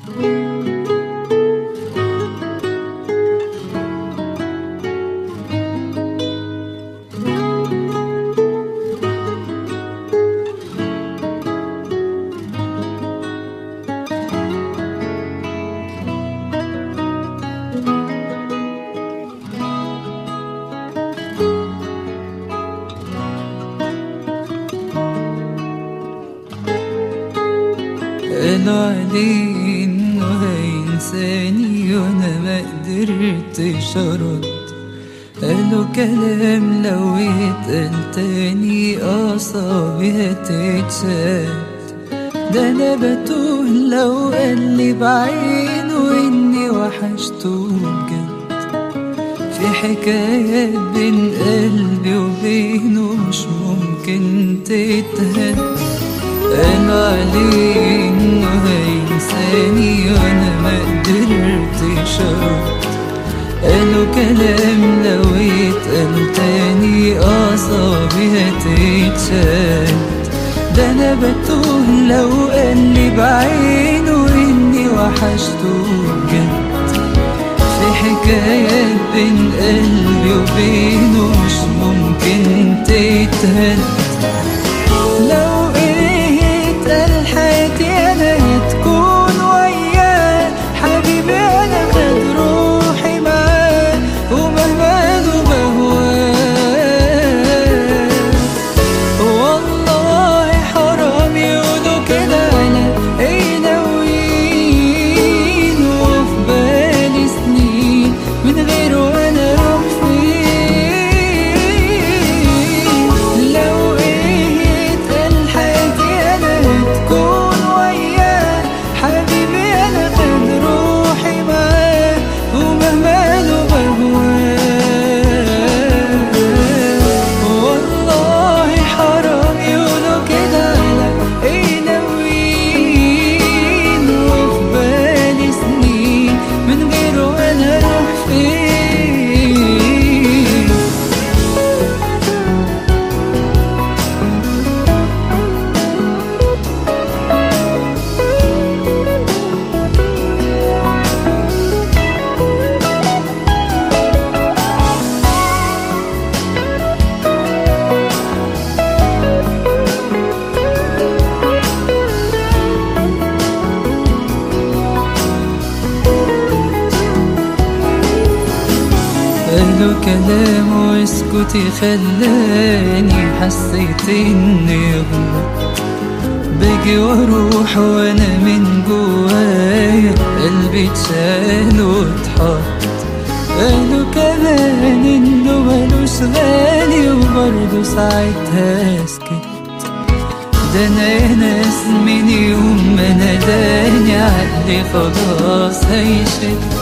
قالوا عليه انه هينساني وانا ما قدرتش ارد قالوا كلام لو يتقال تاني اعصابي هتتشد ده انا بتوه لو قال لي بعينه اني وحشته بجد في حكايات بين قلبي وبينه مش ممكن تتهد قال عليه انه هينساني وانا ما قدرتش ارد قالوا كلام لو يتقال تاني اعصابي هتتشد ده انا بتوه لو قال لي بعينه اني وحشته بجد في حكايات بين قلبي وبينه مش ممكن تتهد لو ايه اتقال حياتي انا تكون وياه حبيبي انا خد روحي معاه ومهما له بهواه والله حرام يقولوا كده على ايه ناويين وفي بالي سنين من غيره انا اروح فين لو ايه اتقال حياتي انا تكون وياه حبيبي انا خد روحي معاه ومهما له بهواه والله حرام يقولوا كده على ايه ناويين وفي بالي سنين من غيره انا اروح فين قالوا كلام واسكتي خلاني حسيت اني غلط باجي واروح وانا من جوايا قلبي اتشال واتحط قالوا كمان انه ملوش غالي وبرضه ساعتها سكت ده انا يا ناس من يوم ما ناداني عقلي خلاص هيشد